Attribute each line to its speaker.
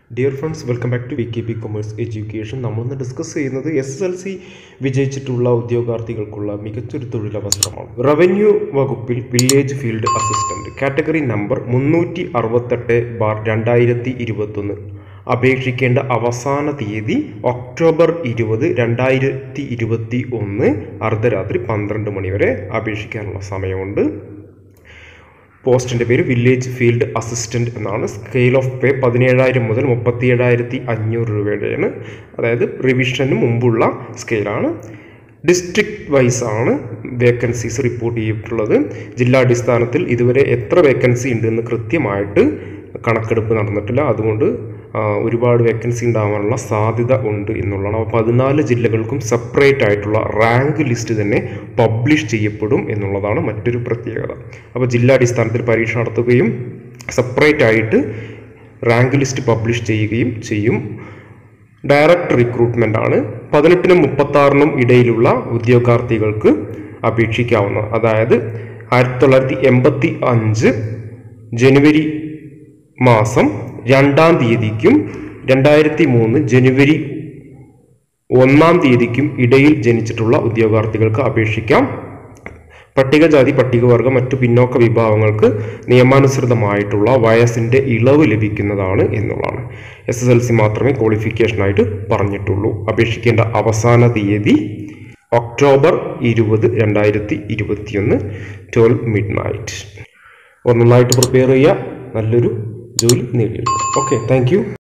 Speaker 1: dear friends welcome back to V K P commerce education നമ്മളിന്ന് discuss ചെയ്യുന്നത് S S L C വിജയിച്ചിട്ടുള്ള ഉദ്യോഗാർത്ഥികൾക്കുള്ള മികച്ചൊരു തൊഴിലവസരമാണ് റവന്യൂ വകുപ്പിൽ village field assistant category number മുന്നൂറ്റി അറുപത്തെട്ട് ബാർ രണ്ടായിരത്തി ഇരുപത്തൊന്ന് അപേക്ഷിക്കേണ്ട അവസാന തീയതി ഒക്ടോബർ ഇരുപത് രണ്ടായിരത്തി ഇരുപത്തി ഒന്ന് അർദ്ധരാത്രി പന്ത്രണ്ട് മണി വരെ അപേക്ഷിക്കാനുള്ള സമയമുണ്ട് പോസ്റ്റിൻ്റെ പേര് വില്ലേജ് ഫീൽഡ് അസിസ്റ്റൻ്റ് എന്നാണ് സ്കെയിൽ ഓഫ് പേ പതിനേഴായിരം മുതൽ മുപ്പത്തി ഏഴായിരത്തി അഞ്ഞൂറ് രൂപയുടെയാണ് അതായത് റിവിഷന് മുമ്പുള്ള സ്കെയിലാണ് ഡിസ്ട്രിക്ട് വൈസ് ആണ് വേക്കൻസീസ് റിപ്പോർട്ട് ചെയ്തിട്ടുള്ളത് ജില്ലാടിസ്ഥാനത്തിൽ ഇതുവരെ എത്ര വേക്കൻസി ഉണ്ടെന്ന് കൃത്യമായിട്ട് കണക്കെടുപ്പ് നടന്നിട്ടില്ല അതുകൊണ്ട് ആ, ഒരുപാട് വേക്കൻസി ഉണ്ടാവാനുള്ള സാധ്യത ഉണ്ട് എന്നുള്ളതാണ് അപ്പോൾ പതിനാല് ജില്ലകൾക്കും സെപ്പറേറ്റ് ആയിട്ടുള്ള റാങ്ക് ലിസ്റ്റ് തന്നെ പബ്ലിഷ് ചെയ്യപ്പെടും എന്നുള്ളതാണ് മറ്റൊരു പ്രത്യേകത അപ്പോൾ ജില്ലാടിസ്ഥാനത്തിൽ പരീക്ഷ നടത്തുകയും സെപ്പറേറ്റ് ആയിട്ട് റാങ്ക് ലിസ്റ്റ് പബ്ലിഷ് ചെയ്യുകയും ചെയ്യും ഡയറക്റ്റ് റിക്രൂട്ട്മെൻ്റ് ആണ് പതിനെട്ടിനും മുപ്പത്താറിനും ഇടയിലുള്ള ഉദ്യോഗാർത്ഥികൾക്ക് അപേക്ഷിക്കാവുന്ന അതായത് ആയിരത്തി തൊള്ളായിരത്തി എൺപത്തി അഞ്ച് ജനുവരി മാസം രണ്ടാം തീയതിക്കും രണ്ടായിരത്തി മൂന്ന് ജനുവരി ഒന്നാം തീയതിക്കും ഇടയിൽ ജനിച്ചിട്ടുള്ള ഉദ്യോഗാർത്ഥികൾക്ക് അപേക്ഷിക്കാം പട്ടികജാതി പട്ടികവർഗ മറ്റു പിന്നോക്ക വിഭാഗങ്ങൾക്ക് നിയമാനുസൃതമായിട്ടുള്ള വയസ്സിൻ്റെ ഇളവ് ലഭിക്കുന്നതാണ് എന്നുള്ളതാണ് എസ് എസ് എൽ സി മാത്രമേ ക്വാളിഫിക്കേഷനായിട്ട് പറഞ്ഞിട്ടുള്ളൂ അപേക്ഷിക്കേണ്ട അവസാന തീയതി ഒക്ടോബർ ഇരുപത് രണ്ടായിരത്തി ഇരുപത്തിയൊന്ന് ട്വൽവ് മിഡ് നൈറ്റ് ഒന്നൊന്നായിട്ട് പ്രിപ്പയർ ചെയ്യുക നല്ലൊരു ജോലി നേടിയെടുക്കുക ഓക്കെ താങ്ക് യു